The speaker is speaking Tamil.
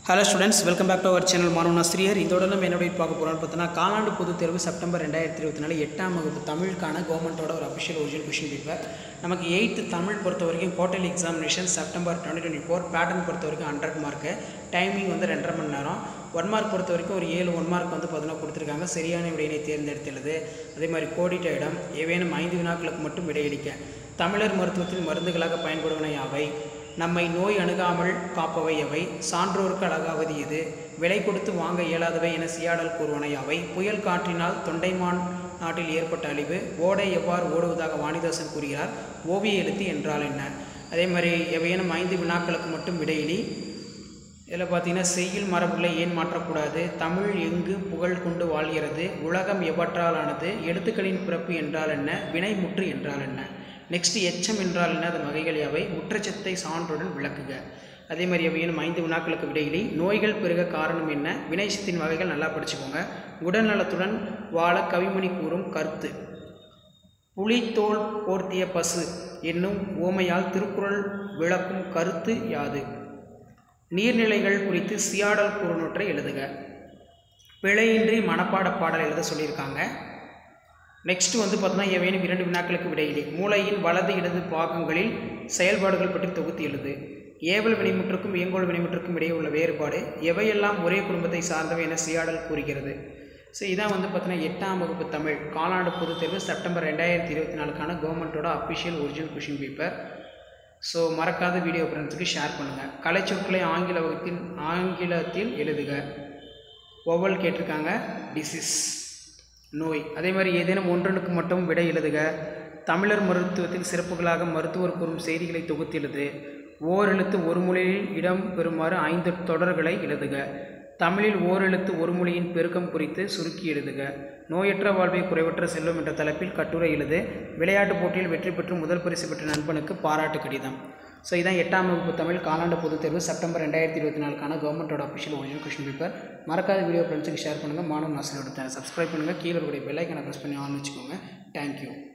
hello students welcome back to our channel மாணவன் ஆசிரியர் இதோட நம்ம என்ன update பார்க்க போகிறோம்னு பார்த்தோன்னா காலாண்டு பொதுத் தேர்வு செப்டம்பர் ரெண்டாயிரத்தி இருபத்தி நாலு எட்டாம் வகுப்பு தமிழுக்கான கவர்மெண்ட்டோட ஒரு அஃபிஷியல் ஒரிஜினல் கொஷின் பேப்பர் நமக்கு எயித்து தமிழ் பொறுத்த வரைக்கும் quarterly examination September twenty twenty four pattern பொறுத்த வரைக்கும் ஹண்ட்ரட் மார்க்கு டைமிங் வந்து ரெண்டரை மணி நேரம் ஒன் மார்க் பொறுத்த வரைக்கும் ஒரு ஏழு ஒன் மார்க் வந்து பார்த்தீங்கன்னா கொடுத்துருக்காங்க சரியான விடையினை தேர்ந்தெடுத்துள்ளது அதே மாதிரி கோடிட்ட இடம் ஏதேனும் ஐந்து வினாக்களுக்கு மட்டும் விடையளிக்க தமிழர் மருத்துவத்தில் மருந்துகளாக பயன்படுவன யாவை நம்மை நோய் அணுகாமல் காப்பவை எவை சான்றோருக்கு அழகாவது எது விலை கொடுத்து வாங்க இயலாதவை என சியாடல் கூறுவன யாவை புயல் காற்றினால் தொண்டைமான் நாட்டில் ஏற்பட்ட அழிவு ஓடை எவ்வாறு ஓடுவதாக வாணிதாசன் கூறுகிறார் ஓவிய எழுத்து என்றால் என்ன அதே மாதிரி எவையேனும் ஐந்து வினாக்களுக்கு மட்டும் விடையிலி இதில் பார்த்தீங்கன்னா செய்யுள் மரபுகளை ஏன் மாற்றக்கூடாது தமிழ் எங்கு புகழ் கொண்டு வாழ்கிறது உலகம் எவற்றாலானது எழுத்துக்களின் பிறப்பு என்றால் என்ன வினைமுற்று என்றால் என்ன நெக்ஸ்ட் எச்சம் என்றால் என்ன அதன் வகைகள் யாவை முற்றச்சத்தை சான்றுடன் விளக்குக அதே மாதிரி அவையும் ஐந்து வினாக்களுக்கு விடையிலி நோய்கள் பெருக காரணம் என்ன வினைச்சத்தின் வகைகள் நல்லா படிச்சுக்கோங்க உடல்நலத்துடன் வாழ கவிமணி கூறும் கருத்து புலித்தோல் போர்த்திய பசு என்னும் ஓமையால் திருக்குறள் விளக்கும் கருத்து யாது நீர்நிலைகள் குறித்து சியாடல் கூறுநொற்றை எழுதுக பிழையின்றி மனப்பாட பாடல் எழுத சொல்லியிருக்காங்க நெக்ஸ்ட் வந்து பார்த்தோன்னா ஏவேனும் இரண்டு வினாக்களுக்கு விடையிலே மூளையின் வலது இடது பாகங்களில் செயல்பாடுகள் பற்றி தொகுத்து எழுது ஏவல் வினைமுற்றுக்கும் இயங்கோல் வினைமுற்றுக்கும் இடையே உள்ள வேறுபாடு எவையெல்லாம் ஒரே குடும்பத்தை சார்ந்தவை என சியாடல் கூறுகிறது ஸோ இதான் வந்து பார்த்தீங்கன்னா எட்டாம் வகுப்பு தமிழ் காலாண்டு பொதுத் தேர்வு செப்டம்பர் ரெண்டாயிரத்தி இருபத்தி நாலுக்கான கவர்மெண்ட்டோட official original question paper so மறக்காத வீடியோ ஃப்ரெண்ட்ஸுக்கு ஷேர் பண்ணுங்கள் கலைச்சொற்களை ஆங்கில வகுப்பின் ஆங்கிலத்தில் எழுதுக ஒவ்வொல் கேட்டிருக்காங்க டிசீஸ் நோய் அதே மாதிரி ஏதேனும் ஒன்றனுக்கு மட்டும் விடை எழுதுக தமிழர் மருத்துவத்தின் சிறப்புகளாக மருத்துவர் கூறும் செய்திகளை தொகுத்து எழுது ஓரெழுத்து ஒரு மொழியில் இடம் பெறுமாறு ஐந்து தொடர்களை எழுதுக தமிழில் ஓரெழுத்து ஒரு மொழியின் பெருக்கம் குறித்து சுருக்கி எழுதுக நோயற்ற வாழ்வை குறைவற்ற செல்வம் என்ற தலைப்பில் கட்டுரை எழுது விளையாட்டுப் போட்டியில் வெற்றி பெற்று முதல் பரிசு பெற்ற நண்பனுக்கு பாராட்டு கடிதம் ஸோ இதான் எட்டாம் வகுப்பு தமிழ் காலாண்டு பொதுத் தேர்வு செப்டம்பர் ரெண்டாயிரத்தி இருபத்தி நாலுக்கான கவர்மெண்ட்டோட அஃபிஷியல் ஒரிஜினல் கொஷின் பேப்பர் மறக்காத வீடியோ ஃப்ரெண்ட்ஸுக்கு ஷேர் பண்ணுங்கள் மாணவ நாசினோட சேனல் சப்ஸ்கிரைப் பண்ணுங்கள் கீழே இருக்கிற பெல்லைக்கனை ப்ரெஸ் பண்ணி ஆன் வச்சுக்கோங்க தேங்க்யூ